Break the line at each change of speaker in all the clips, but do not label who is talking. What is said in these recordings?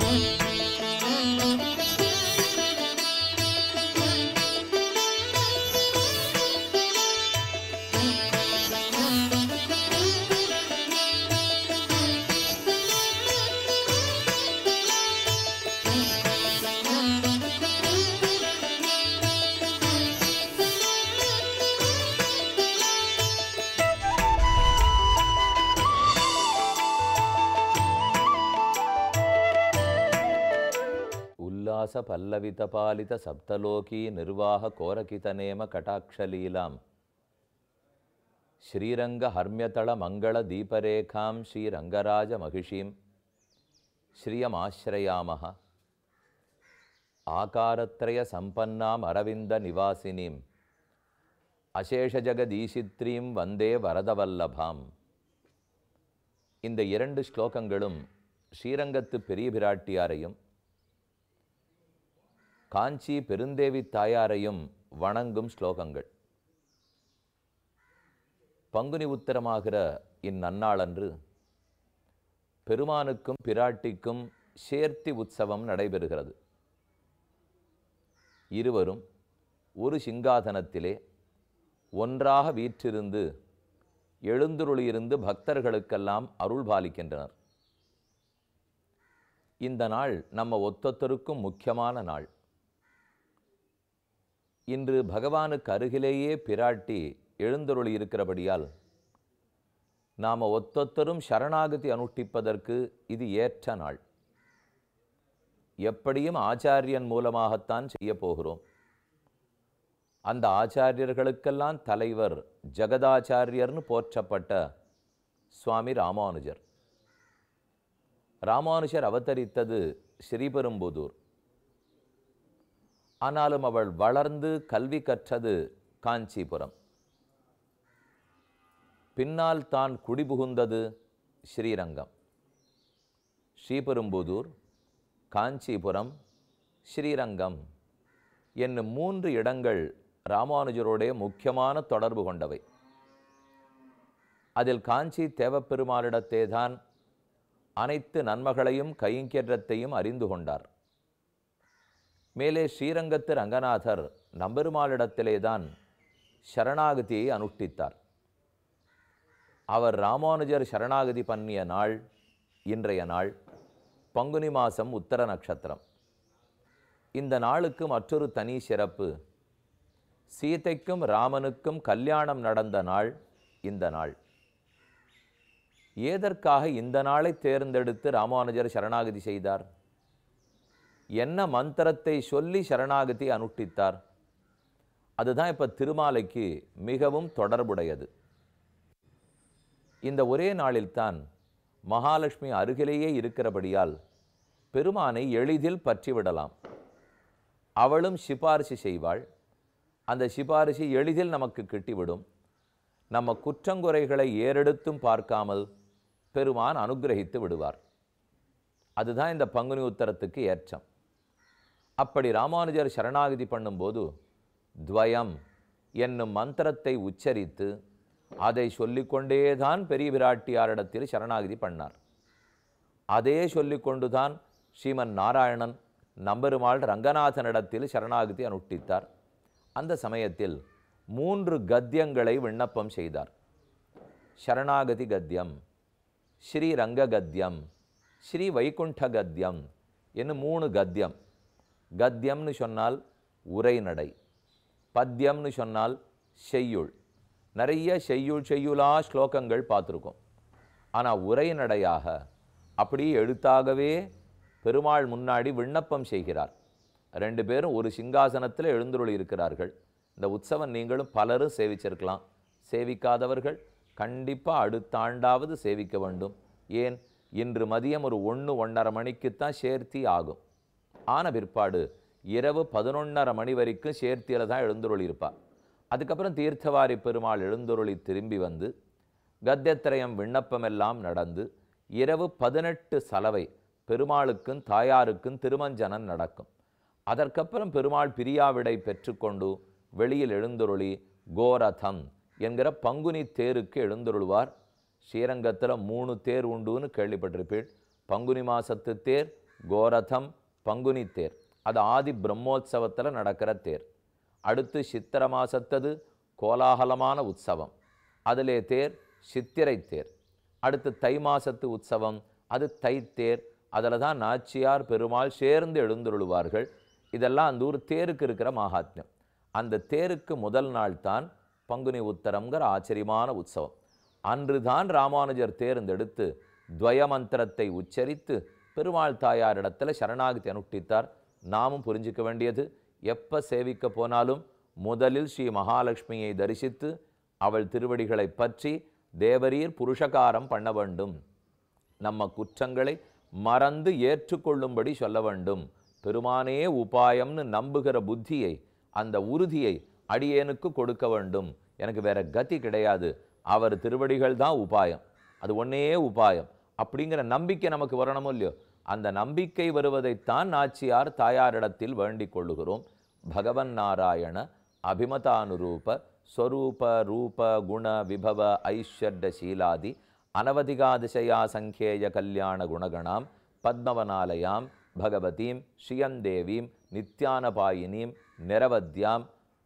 ఉల్లాస పల్లవిత పాలిత సప్తలోకీ నిర్వాహ కోరకితనేమ కటాక్షలీలాం శ్రీరంగ హర్మ్యతళ మంగళ దీపరేఖాం శ్రీరంగరాజ మహిషీం శ్రియమాశ్రయామః ఆకారత్రయ సంపన్నాం అరవింద నివాసినీం அசேஷஜகதீசித்ரீம் வந்தே வரதவல்லபாம் இந்த இரண்டு ஸ்லோகங்களும் ஸ்ரீரங்கத்து பெரிய பிராட்டியாரையும் காஞ்சி பெருந்தேவி தாயாரையும் வணங்கும் ஸ்லோகங்கள் பங்குனி உத்தரமாகிற இந்நன்னாளன்று பெருமானுக்கும் பிராட்டிக்கும் சேர்த்தி உற்சவம் நடைபெறுகிறது இருவரும் ஒரு சிங்காதனத்திலே ஒன்றாக வீற்றிருந்து எழுந்துருளியிருந்து பக்தர்களுக்கெல்லாம் அருள் பாலிக்கின்றனர் இந்த நாள் நம்ம ஒத்தொத்தருக்கும் முக்கியமான நாள் இன்று பகவானுக்கு அருகிலேயே பிராட்டி எழுந்தருளி இருக்கிறபடியால் நாம் ஒத்தொத்தரும் சரணாகதி அனுஷ்டிப்பதற்கு இது ஏற்ற நாள் எப்படியும் ஆச்சாரியன் மூலமாகத்தான் செய்ய போகிறோம் அந்த ஆச்சாரியர்களுக்கெல்லாம் தலைவர் ஜெகதாச்சாரியர்னு போற்றப்பட்ட சுவாமி ராமானுஜர் ராமானுஜர் அவதரித்தது ஸ்ரீபெரும்புதூர் ஆனாலும் அவள் வளர்ந்து கல்வி கற்றது காஞ்சிபுரம் பின்னால் தான் குடிபுகுந்தது ஸ்ரீரங்கம் ஸ்ரீபெரும்புதூர் காஞ்சிபுரம் ஸ்ரீரங்கம் என்னும் மூன்று இடங்கள் ராமானுஜருடைய முக்கியமான தொடர்பு கொண்டவை அதில் காஞ்சி தேவப்பெருமானிடத்தே தான் அனைத்து நன்மகளையும் கைங்கரியத்தையும் அறிந்து கொண்டார் மேலே ஸ்ரீரங்கத்து ரங்கநாதர் நம்பெருமாளிடத்திலே தான் சரணாகதியை அனுஷ்டித்தார் அவர் ராமானுஜர் சரணாகதி பண்ணிய நாள் இன்றைய நாள் பங்குனி மாதம் உத்தர நட்சத்திரம் இந்த நாளுக்கு மற்றொரு தனி சிறப்பு சீதைக்கும் ராமனுக்கும் கல்யாணம் நடந்த நாள் இந்த நாள் ஏதற்காக இந்த நாளை தேர்ந்தெடுத்து ராமானுஜர் சரணாகதி செய்தார் என்ன மந்திரத்தை சொல்லி சரணாகதி அனுஷ்டித்தார் அதுதான் இப்போ திருமாலைக்கு மிகவும் தொடர்புடையது இந்த ஒரே நாளில்தான் மகாலட்சுமி அருகிலேயே இருக்கிறபடியால் பெருமானை எளிதில் பற்றிவிடலாம் அவளும் சிபாரிசு செய்வாள் அந்த சிபாரிசு எளிதில் நமக்கு கிட்டிவிடும் நம்ம குற்றங்குறைகளை ஏறெடுத்தும் பார்க்காமல் பெருமான் அனுக்கிரகித்து விடுவார் அதுதான் இந்த பங்குனி உத்தரத்துக்கு ஏற்றம் அப்படி ராமானுஜர் சரணாகதி பண்ணும்போது துவயம் என்னும் மந்திரத்தை உச்சரித்து அதை சொல்லிக்கொண்டே தான் பெரிய விராட்டியாரிடத்தில் சரணாகதி பண்ணார் அதே சொல்லிக்கொண்டுதான் ஸ்ரீமன் நாராயணன் நம்பெருமாள் ரங்கநாதனிடத்தில் சரணாகதி அனுஷ்டித்தார் அந்த சமயத்தில் மூன்று கத்தியங்களை விண்ணப்பம் செய்தார் சரணாகதி கத்தியம் ஸ்ரீ ரங்க கத்தியம் ஸ்ரீ வைகுண்ட கத்தியம் என்னும் மூணு கத்தியம் கத்தியம்னு சொன்னால் உரைநடை பத்தியம்னு சொன்னால் செய்யுள் நிறைய செய்யுள் செய்யுளா ஸ்லோகங்கள் பார்த்துருக்கோம் ஆனால் உரைநடையாக அப்படியே எழுத்தாகவே பெருமாள் முன்னாடி விண்ணப்பம் செய்கிறார் ரெண்டு பேரும் ஒரு சிங்காசனத்தில் எழுந்துருளி இருக்கிறார்கள் இந்த உற்சவம் நீங்களும் பலரும் சேவிச்சிருக்கலாம் சேவிக்காதவர்கள் கண்டிப்பாக அடுத்த ஆண்டாவது சேவிக்க வேண்டும் ஏன் இன்று மதியம் ஒரு ஒன்று ஒன்றரை மணிக்குத்தான் சேர்த்தி ஆகும் ஆன பிற்பாடு இரவு பதினொன்றரை மணி வரைக்கும் சேர்த்தியில் தான் எழுந்துருளி இருப்பார் அதுக்கப்புறம் தீர்த்தவாரி பெருமாள் எழுந்துருளி திரும்பி வந்து கத்தியத்திரயம் விண்ணப்பமெல்லாம் நடந்து இரவு பதினெட்டு சலவை பெருமாளுக்கும் தாயாருக்கும் திருமஞ்சனம் நடக்கும் அதற்கப்புறம் பெருமாள் பிரியாவிடை பெற்றுக்கொண்டு வெளியில் எழுந்துருளி கோரதம் என்கிற பங்குனி தேருக்கு எழுந்துருள்வார் ஸ்ரீரங்கத்தில் மூணு தேர் உண்டுன்னு கேள்விப்பட்டிருப்பீள் பங்குனி மாசத்து தேர் கோரதம் பங்குனி தேர் அது ஆதி பிரம்மோற்சவத்தில் நடக்கிற தேர் அடுத்து சித்திர மாசத்தது கோலாகலமான உற்சவம் அதிலே தேர் சித்திரை தேர் அடுத்து தை மாசத்து உற்சவம் அது தைத்தேர் அதில் தான் நாச்சியார் பெருமாள் சேர்ந்து எழுந்தருளுவார்கள் இதெல்லாம் அந்த ஊர் தேருக்கு இருக்கிற மகாத்மியம் அந்த தேருக்கு முதல் நாள் தான் பங்குனி உத்தரம்ங்கிற ஆச்சரியமான உற்சவம் அன்று தான் ராமானுஜர் தேர்ந்தெடுத்து துவயமந்திரத்தை உச்சரித்து பெருமாள் தாயாரிடத்துல சரணாகதி அனுஷ்டித்தார் நாமும் புரிஞ்சுக்க வேண்டியது எப்போ சேவிக்க போனாலும் முதலில் ஸ்ரீ மகாலட்சுமியை தரிசித்து அவள் திருவடிகளை பற்றி தேவரீர் புருஷகாரம் பண்ண வேண்டும் நம்ம குற்றங்களை மறந்து ஏற்றுக்கொள்ளும்படி சொல்ல வேண்டும் பெருமானே உபாயம்னு நம்புகிற புத்தியை அந்த உறுதியை அடியேனுக்கு கொடுக்க வேண்டும் எனக்கு வேற கதி கிடையாது அவர் திருவடிகள் தான் உபாயம் அது ஒன்னே உபாயம் அப்படிங்கிற நம்பிக்கை நமக்கு வரணுமோ இல்லையோ அந்த நம்பிக்கை வருவதைத்தான் நாச்சியார் தாயாரிடத்தில் வேண்டிக் கொள்ளுகிறோம் பகவன் நாராயண அபிமதானுரூப ஸ்வரூப ரூப குண விபவ ஐஸ்வர்ய சீலாதி அனவதிகாதிசயா சங்கேய கல்யாண குணகணாம் பத்மவனாலயாம் பகவதீம் ஸ்ரீயந்தேவீம் நித்யானபாயினீம் நிரவத்யாம்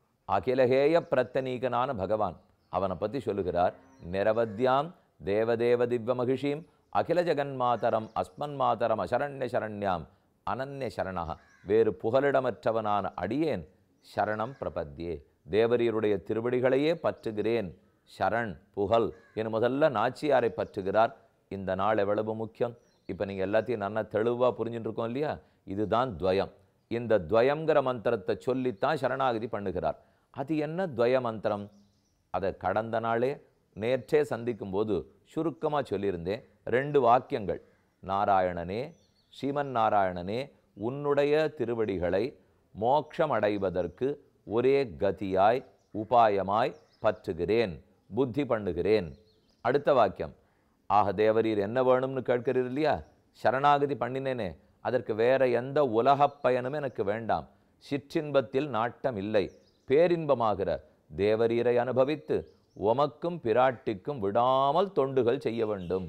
அகிலகேய பிரத்தனீகனான பகவான் அவனை பற்றி சொல்லுகிறார் நிரவத்யாம் தேவதேவ திவ்ய மகிஷீம் அகில ஜெகன்மாதரம் அஸ்மன் மாதரம் அசரண்ய சரண்யாம் அனன்ய சரணா வேறு புகலிடமற்றவனான அடியேன் சரணம் பிரபத்யே தேவரீருடைய திருவடிகளையே பற்றுகிறேன் சரண் புகழ் என் முதல்ல நாச்சியாரை பற்றுகிறார் இந்த நாள் எவ்வளவு முக்கியம் இப்போ நீங்கள் எல்லாத்தையும் நல்லா தெளிவாக புரிஞ்சுட்டு இருக்கோம் இல்லையா இதுதான் துவயம் இந்த துவயங்கிற மந்திரத்தை சொல்லித்தான் சரணாகதி பண்ணுகிறார் அது என்ன துவய மந்திரம் அதை கடந்த நாளே நேற்றே சந்திக்கும் போது சுருக்கமாக சொல்லியிருந்தேன் ரெண்டு வாக்கியங்கள் நாராயணனே ஸ்ரீமன் நாராயணனே உன்னுடைய திருவடிகளை மோட்சம் அடைவதற்கு ஒரே கதியாய் உபாயமாய் பற்றுகிறேன் புத்தி பண்ணுகிறேன் அடுத்த வாக்கியம் ஆக தேவரீர் என்ன வேணும்னு கேட்கிறீர் இல்லையா சரணாகதி பண்ணினேனே அதற்கு வேற எந்த உலகப் பயனும் எனக்கு வேண்டாம் சிற்றின்பத்தில் நாட்டம் இல்லை பேரின்பமாகிற தேவரீரை அனுபவித்து உமக்கும் பிராட்டிக்கும் விடாமல் தொண்டுகள் செய்ய வேண்டும்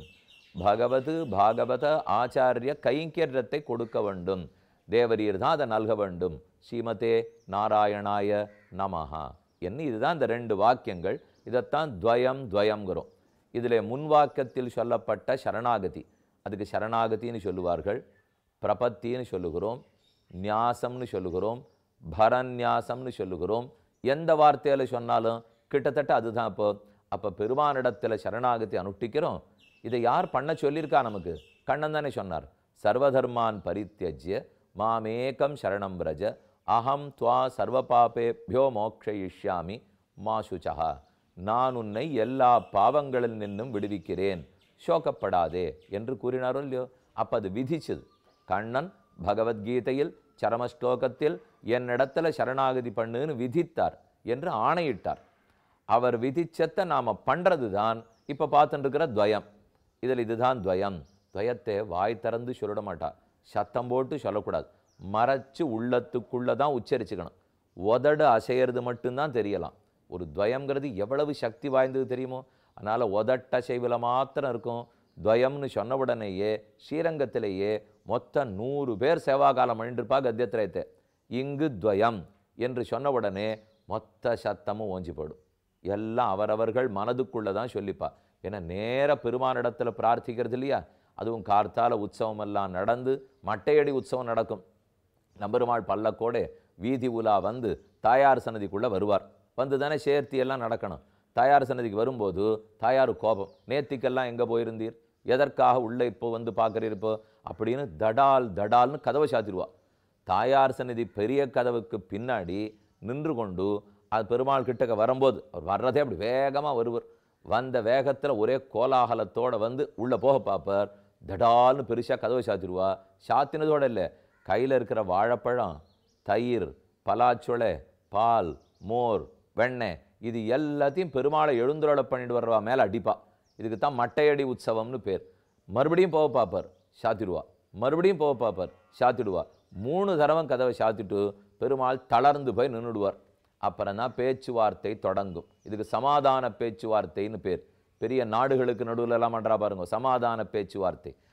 பகவது பாகவத ஆச்சாரிய கைங்கரியத்தை கொடுக்க வேண்டும் தேவரீர் தான் அதை நல்க வேண்டும் ஸ்ரீமதே நாராயணாய நமஹா என்ன இதுதான் இந்த ரெண்டு வாக்கியங்கள் இதைத்தான் துவயம் துவயம்ங்கிறோம் இதில் முன்வாக்கத்தில் சொல்லப்பட்ட சரணாகதி அதுக்கு சரணாகதின்னு சொல்லுவார்கள் பிரபத்தின்னு சொல்லுகிறோம் நியாசம்னு சொல்லுகிறோம் பரநியாசம்னு சொல்லுகிறோம் எந்த வார்த்தையில் சொன்னாலும் கிட்டத்தட்ட அதுதான் இப்போ அப்போ பெருமானிடத்தில் சரணாகதி அனுஷ்டிக்கிறோம் இதை யார் பண்ண சொல்லியிருக்கா நமக்கு கண்ணன் தானே சொன்னார் சர்வதர்மான் பரித்தியஜ்ய மாமேகம் சரணம் பிரஜ அகம் துவா சர்வ பாபேபியோ மோக்ஷயிஷ்யாமி மா சுச்சா நான் உன்னை எல்லா பாவங்களில் நின்னும் விடுவிக்கிறேன் சோகப்படாதே என்று கூறினாரோ இல்லையோ அப்போ அது விதிச்சது கண்ணன் பகவத்கீதையில் சரம ஸ்லோகத்தில் என்னிடத்துல சரணாகதி பண்ணுன்னு விதித்தார் என்று ஆணையிட்டார் அவர் விதிச்சத்தை நாம் பண்ணுறது தான் இப்போ பார்த்துட்டு இருக்கிற துவயம் இதில் இதுதான் துவயம் துவயத்தை வாய் திறந்து சொல்லிட மாட்டா சத்தம் போட்டு சொல்லக்கூடாது மறைச்சு உள்ளத்துக்குள்ளே தான் உச்சரிச்சுக்கணும் உதடு அசையிறது மட்டும்தான் தெரியலாம் ஒரு துவயம்ங்கிறது எவ்வளவு சக்தி வாய்ந்தது தெரியுமோ அதனால் உதட்டசைவில் மாத்திரம் இருக்கும் துவயம்னு சொன்ன உடனேயே ஸ்ரீரங்கத்திலேயே மொத்தம் நூறு பேர் சேவாகாலம் பண்ணிட்டுருப்பா கத்தியத்திரயத்தை இங்கு துவயம் என்று சொன்ன உடனே மொத்த சத்தமும் ஓஞ்சி போடும் எல்லாம் அவரவர்கள் மனதுக்குள்ளே தான் சொல்லிப்பா ஏன்னா நேர பெருமானிடத்துல பிரார்த்திக்கிறது இல்லையா அதுவும் கார்த்தால உற்சவம் எல்லாம் நடந்து மட்டையடி உற்சவம் நடக்கும் நம்பெருமாள் பல்லக்கோட வீதி உலா வந்து தாயார் சன்னதிக்குள்ளே வருவார் வந்து தானே சேர்த்தி எல்லாம் நடக்கணும் தாயார் சன்னதிக்கு வரும்போது தாயார் கோபம் நேத்திக்கெல்லாம் எங்கே போயிருந்தீர் எதற்காக உள்ளே இப்போ வந்து பார்க்குறீர் இப்போ அப்படின்னு தடால் தடால்னு கதவை சாத்திடுவா தாயார் சன்னதி பெரிய கதவுக்கு பின்னாடி நின்று கொண்டு அது பெருமாள் கிட்டக்க வரும்போது அவர் வர்றதே அப்படி வேகமாக வருவர் வந்த வேகத்தில் ஒரே கோலாகலத்தோட வந்து உள்ளே போக பார்ப்பார் தடால்னு பெருசாக கதவை சாத்திடுவா சாத்தினதோட இல்லை கையில் இருக்கிற வாழைப்பழம் தயிர் பலாச்சொலை பால் மோர் வெண்ணெய் இது எல்லாத்தையும் பெருமாளை எழுந்துருளை பண்ணிட்டு வர்றவா மேலே அடிப்பா இதுக்கு தான் மட்டையடி உற்சவம்னு பேர் மறுபடியும் போக பார்ப்பார் சாத்திடுவா மறுபடியும் போக பார்ப்பார் சாத்திடுவா மூணு தடவை கதவை சாத்திட்டு பெருமாள் தளர்ந்து போய் நின்றுடுவார் அப்புறம் தான் பேச்சுவார்த்தை தொடங்கும் இதுக்கு சமாதான பேச்சுவார்த்தைன்னு பேர் பெரிய நாடுகளுக்கு நடுவில் எல்லாம் பண்ணுறா பாருங்க சமாதான பேச்சுவார்த்தை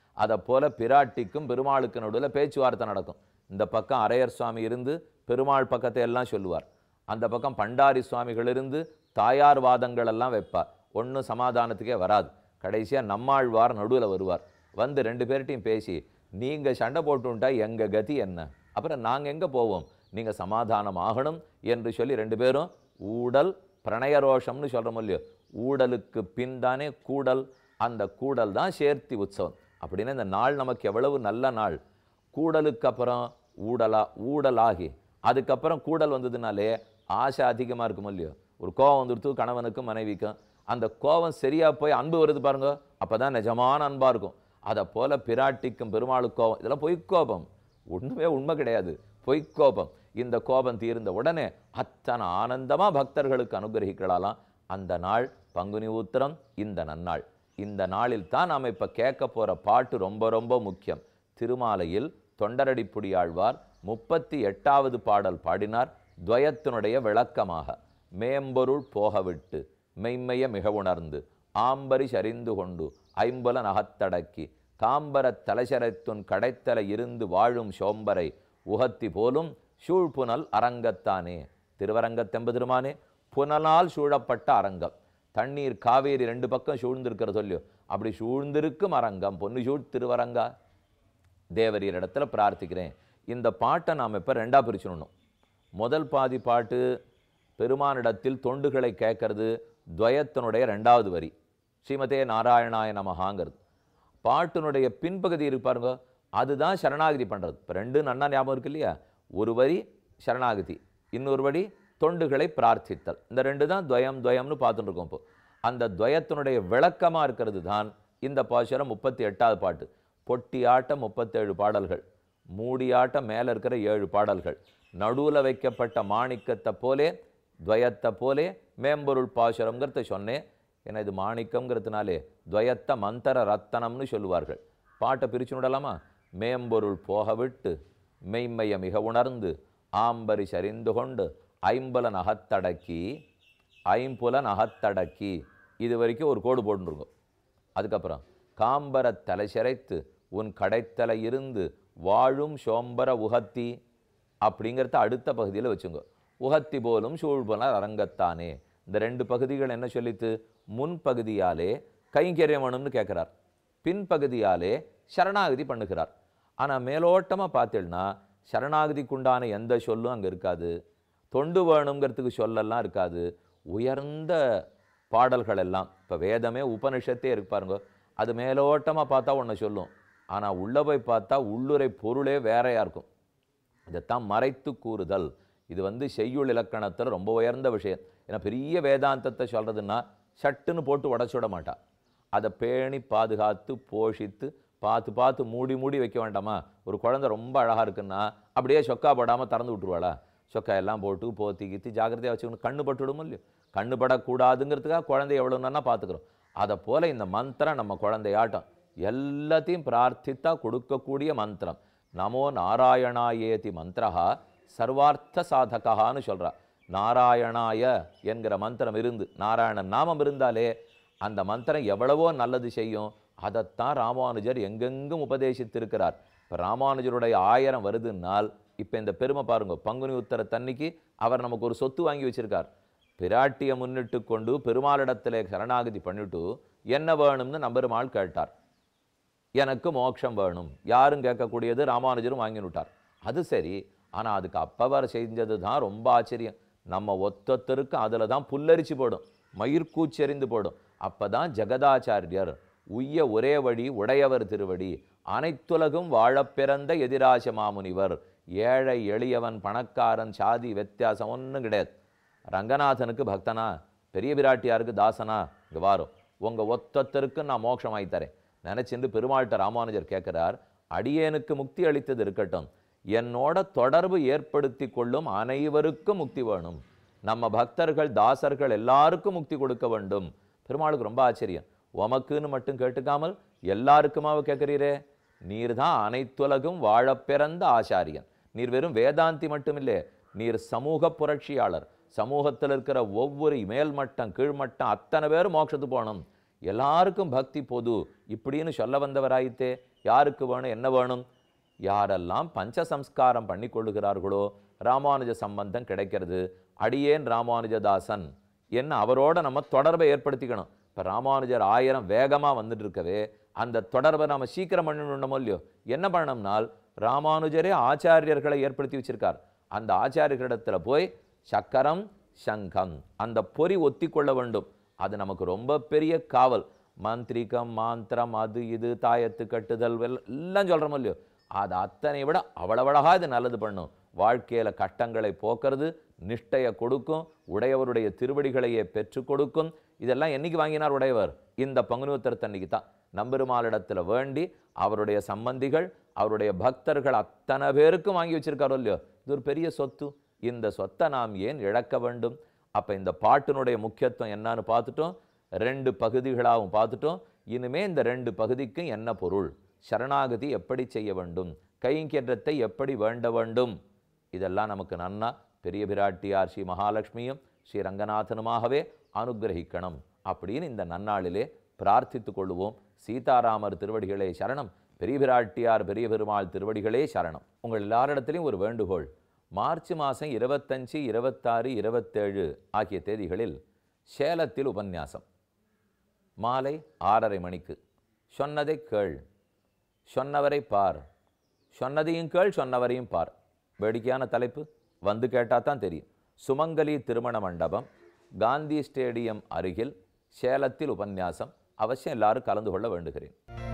அதை போல பிராட்டிக்கும் பெருமாளுக்கு நடுவில் பேச்சுவார்த்தை நடக்கும் இந்த பக்கம் அரையர் சுவாமி இருந்து பெருமாள் பக்கத்தை எல்லாம் சொல்லுவார் அந்த பக்கம் பண்டாரி சுவாமிகள் இருந்து தாயார் வாதங்கள் எல்லாம் வைப்பார் ஒன்றும் சமாதானத்துக்கே வராது கடைசியாக நம்மாழ்வார் நடுவில் வருவார் வந்து ரெண்டு பேர்ட்டையும் பேசி நீங்கள் சண்டை போட்டுட்டா எங்கள் கதி என்ன அப்புறம் நாங்கள் எங்கே போவோம் நீங்கள் சமாதானம் ஆகணும் என்று சொல்லி ரெண்டு பேரும் ஊடல் பிரணயரோஷம்னு சொல்கிறோம் இல்லையோ ஊடலுக்கு பின் தானே கூடல் அந்த கூடல் தான் சேர்த்தி உற்சவம் அப்படின்னா இந்த நாள் நமக்கு எவ்வளவு நல்ல நாள் கூடலுக்கு அப்புறம் ஊடலா ஊடலாகி அதுக்கப்புறம் கூடல் வந்ததுனாலே ஆசை அதிகமாக இருக்கும் இல்லையோ ஒரு கோவம் வந்துடுத்து கணவனுக்கும் மனைவிக்கும் அந்த கோவம் சரியா போய் அன்பு வருது பாருங்க அப்பதான் நிஜமான அன்பா இருக்கும் அதை போல பிராட்டிக்கும் பெருமாளுக்கு கோபம் இதெல்லாம் பொய்க்கோபம் ஒண்ணுமே உண்மை கிடையாது பொய்க்கோபம் இந்த கோபம் தீர்ந்த உடனே அத்தனை ஆனந்தமா பக்தர்களுக்கு அனுகிரகிக்கலாலாம் அந்த நாள் பங்குனி உத்திரம் இந்த நன்னாள் இந்த நாளில் தான் நாம் இப்ப கேட்க போற பாட்டு ரொம்ப ரொம்ப முக்கியம் திருமாலையில் தொண்டரடிப்புடியாழ்வார் முப்பத்தி எட்டாவது பாடல் பாடினார் துவயத்தினுடைய விளக்கமாக மேம்பொருள் போகவிட்டு மெய்மைய மிக உணர்ந்து ஆம்பரி சரிந்து கொண்டு ஐம்புல நகத்தடக்கி காம்பரத் தலைசரைத்துன் கடைத்தல இருந்து வாழும் சோம்பரை உகத்தி போலும் சூழ்புனல் அரங்கத்தானே திருவரங்கத்தெம்பெருமானே புனலால் சூழப்பட்ட அரங்கம் தண்ணீர் காவேரி ரெண்டு பக்கம் சூழ்ந்திருக்கிற சொல்லியோ அப்படி சூழ்ந்திருக்கும் அரங்கம் பொன்னு சூழ் திருவரங்கா தேவரீர் இடத்துல பிரார்த்திக்கிறேன் இந்த பாட்டை நாம் இப்போ ரெண்டாக பிரிச்சுடணும் முதல் பாதி பாட்டு பெருமானிடத்தில் தொண்டுகளை கேட்கறது துவயத்தினுடைய ரெண்டாவது வரி ஸ்ரீமதே நாராயணாய நமஹாங்கிறது பாட்டினுடைய பின்பகுதி இருப்பாருங்க அதுதான் சரணாகதி பண்ணுறது இப்போ ரெண்டு நன்னா ஞாபகம் இருக்கு இல்லையா ஒரு வரி சரணாகதி இன்னொரு வரி தொண்டுகளை பிரார்த்தித்தல் இந்த ரெண்டு தான் துவயம் துவயம்னு பார்த்துட்டு இருக்கோம் இப்போ அந்த துவயத்தினுடைய விளக்கமாக இருக்கிறது தான் இந்த பாசுரம் முப்பத்தி எட்டாவது பாட்டு பொட்டியாட்டம் முப்பத்தேழு பாடல்கள் மூடியாட்டம் மேலே இருக்கிற ஏழு பாடல்கள் நடுவில் வைக்கப்பட்ட மாணிக்கத்தை போலே துவயத்தை போலே மேம்பொருள் பாசுரம்ங்கிறத சொன்னேன் ஏன்னா இது மாணிக்கம்ங்கிறதுனாலே துவயத்த மந்தர ரத்தனம்னு சொல்லுவார்கள் பாட்டை பிரிச்சு விடலாமா மேம்பொருள் போக விட்டு மெய்மைய மிக உணர்ந்து ஆம்பரி சரிந்து கொண்டு ஐம்பல நகத்தடக்கி ஐம்புல நகத்தடக்கி இது வரைக்கும் ஒரு கோடு போட்டுருக்கோம் அதுக்கப்புறம் காம்பரத் தலை சிரைத்து உன் கடைத்தலை இருந்து வாழும் சோம்பர உகத்தி அப்படிங்கிறத அடுத்த பகுதியில் வச்சுங்க உகத்தி போலும் சூழ்புலர் அரங்கத்தானே இந்த ரெண்டு பகுதிகள் என்ன சொல்லித்து முன்பகுதியாலே கைங்கரியம் வேணும்னு கேட்குறார் பின்பகுதியாலே சரணாகதி பண்ணுகிறார் ஆனால் மேலோட்டமாக பார்த்தீங்கன்னா சரணாகதிக்குண்டான எந்த சொல்லும் அங்கே இருக்காது தொண்டு வேணுங்கிறதுக்கு சொல்லெல்லாம் இருக்காது உயர்ந்த பாடல்கள் எல்லாம் இப்போ வேதமே உபனிஷத்தே இருக்கு பாருங்க அது மேலோட்டமாக பார்த்தா ஒன்று சொல்லும் ஆனால் உள்ளே போய் பார்த்தா உள்ளுரை பொருளே வேறையாக இருக்கும் இதைத்தான் மறைத்து கூறுதல் இது வந்து செய்யுள் இலக்கணத்தில் ரொம்ப உயர்ந்த விஷயம் ஏன்னா பெரிய வேதாந்தத்தை சொல்கிறதுன்னா சட்டுன்னு போட்டு உடச்சு விட மாட்டா அதை பேணி பாதுகாத்து போஷித்து பார்த்து பார்த்து மூடி மூடி வைக்க வேண்டாமா ஒரு குழந்தை ரொம்ப அழகாக இருக்குன்னா அப்படியே சொக்கா போடாமல் திறந்து விட்டுருவாளா சொக்கா எல்லாம் போட்டு போத்தி கித்தி ஜாக்கிரதையாக வச்சுக்கணும் கண்ணு பட்டுவிடுமோ இல்லையோ கண்ணு படக்கூடாதுங்கிறதுக்காக குழந்தைய எவ்வளோன்னா பார்த்துக்கிறோம் அதை போல் இந்த மந்திரம் நம்ம குழந்தையாட்டம் எல்லாத்தையும் பிரார்த்தித்தா கொடுக்கக்கூடிய மந்திரம் நமோ நாராயணாயேதி மந்திரஹா சர்வார்த்த சாதகான்னு சொல்றா நாராயணாய என்கிற மந்திரம் இருந்து நாராயணன் நாமம் இருந்தாலே அந்த மந்திரம் எவ்வளவோ நல்லது செய்யும் அதைத்தான் ராமானுஜர் எங்கெங்கும் உபதேசித்திருக்கிறார் இப்போ ராமானுஜருடைய ஆயிரம் வருதுன்னால் இப்போ இந்த பெருமை பாருங்க பங்குனி உத்தர தன்னைக்கு அவர் நமக்கு ஒரு சொத்து வாங்கி வச்சிருக்கார் பிராட்டியை முன்னிட்டு கொண்டு பெருமாளிடத்தில் சரணாகதி பண்ணிட்டு என்ன வேணும்னு நம்பெருமாள் கேட்டார் எனக்கு மோட்சம் வேணும் யாரும் கேட்கக்கூடியது ராமானுஜரும் வாங்கி விட்டார் அது சரி ஆனால் அதுக்கு அப்பவர் செஞ்சது தான் ரொம்ப ஆச்சரியம் நம்ம ஒத்தொத்தருக்கு அதில் தான் புல்லரிச்சு போடும் மயிர்கூச்செறிந்து போடும் அப்போ தான் ஜெகதாச்சாரியர் உய்ய ஒரே வழி உடையவர் திருவடி அனைத்துலகும் வாழப் பிறந்த எதிராச மாமுனிவர் ஏழை எளியவன் பணக்காரன் சாதி வித்தியாசம் ஒன்றும் கிடையாது ரங்கநாதனுக்கு பக்தனா பெரிய பிராட்டியாருக்கு தாசனா இங்கே வாரும் உங்கள் ஒத்தொத்தருக்கு நான் மோட்சம் வாங்கி தரேன் நினச்சிருந்து பெருமாள்கிட்ட ராமானுஜர் கேட்குறார் அடியேனுக்கு முக்தி அளித்தது இருக்கட்டும் என்னோட தொடர்பு ஏற்படுத்தி கொள்ளும் அனைவருக்கும் முக்தி வேணும் நம்ம பக்தர்கள் தாசர்கள் எல்லாருக்கும் முக்தி கொடுக்க வேண்டும் பெருமாளுக்கு ரொம்ப ஆச்சரியம் உமக்குன்னு மட்டும் கேட்டுக்காமல் எல்லாருக்குமாவும் கேட்குறீரே நீர் தான் அனைத்துலகும் வாழப் பிறந்த ஆச்சாரியன் நீர் வெறும் வேதாந்தி மட்டுமில்லை நீர் சமூக புரட்சியாளர் சமூகத்தில் இருக்கிற ஒவ்வொரு மேல்மட்டம் கீழ்மட்டம் அத்தனை பேரும் மோட்சத்துக்கு போகணும் எல்லாருக்கும் பக்தி பொது இப்படின்னு சொல்ல வந்தவராயித்தே யாருக்கு வேணும் என்ன வேணும் யாரெல்லாம் பஞ்சசம்ஸ்காரம் பண்ணி கொள்ளுகிறார்களோ ராமானுஜ சம்பந்தம் கிடைக்கிறது அடியேன் ராமானுஜதாசன் என்ன அவரோட நம்ம தொடர்பை ஏற்படுத்திக்கணும் இப்போ ராமானுஜர் ஆயிரம் வேகமாக வந்துட்டு இருக்கவே அந்த தொடர்பை நம்ம சீக்கிரம் பண்ணணுமோ இல்லையோ என்ன பண்ணணும்னால் ராமானுஜரே ஆச்சாரியர்களை ஏற்படுத்தி வச்சிருக்கார் அந்த ஆச்சாரியர்களிடத்துல போய் சக்கரம் சங்கம் அந்த பொறி ஒத்தி கொள்ள வேண்டும் அது நமக்கு ரொம்ப பெரிய காவல் மாந்திரிகம் மாந்திரம் அது இது தாயத்து கட்டுதல் வெல்- எல்லாம் சொல்கிறோமோ இல்லையோ அது அத்தனை விட அவ்வளவழகா இது நல்லது பண்ணும் வாழ்க்கையில் கஷ்டங்களை போக்குறது நிஷ்டையை கொடுக்கும் உடையவருடைய திருவடிகளையே பெற்று கொடுக்கும் இதெல்லாம் என்னைக்கு வாங்கினார் உடையவர் இந்த பங்குனி உத்தரத்தன்னைக்கு தான் நம்பெருமாளிடத்தில் வேண்டி அவருடைய சம்பந்திகள் அவருடைய பக்தர்கள் அத்தனை பேருக்கும் வாங்கி வச்சிருக்காரோ இல்லையோ இது ஒரு பெரிய சொத்து இந்த சொத்தை நாம் ஏன் இழக்க வேண்டும் அப்போ இந்த பாட்டினுடைய முக்கியத்துவம் என்னன்னு பார்த்துட்டோம் ரெண்டு பகுதிகளாகவும் பார்த்துட்டோம் இனிமே இந்த ரெண்டு பகுதிக்கும் என்ன பொருள் சரணாகதி எப்படி செய்ய வேண்டும் கைங்கேற்றத்தை எப்படி வேண்ட வேண்டும் இதெல்லாம் நமக்கு நன்னா பெரிய பிராட்டியார் ஸ்ரீ மகாலட்சுமியும் ஸ்ரீ ரங்கநாதனுமாகவே அனுக்கிரகிக்கணும் அப்படின்னு இந்த நன்னாளிலே பிரார்த்தித்துக் கொள்வோம் சீதாராமர் திருவடிகளே சரணம் பெரிய பிராட்டியார் பெரிய பெருமாள் திருவடிகளே சரணம் உங்கள் எல்லாரிடத்திலையும் ஒரு வேண்டுகோள் மார்ச் மாதம் இருபத்தஞ்சு இருபத்தாறு இருபத்தேழு ஆகிய தேதிகளில் சேலத்தில் உபன்யாசம் மாலை ஆறரை மணிக்கு சொன்னதை கேள் சொன்னவரை பார் சொன்னதையும் கேள் சொன்னவரையும் பார் வேடிக்கையான தலைப்பு வந்து கேட்டால் தான் தெரியும் சுமங்கலி திருமண மண்டபம் காந்தி ஸ்டேடியம் அருகில் சேலத்தில் உபன்யாசம் அவசியம் எல்லாரும் கலந்து கொள்ள வேண்டுகிறேன்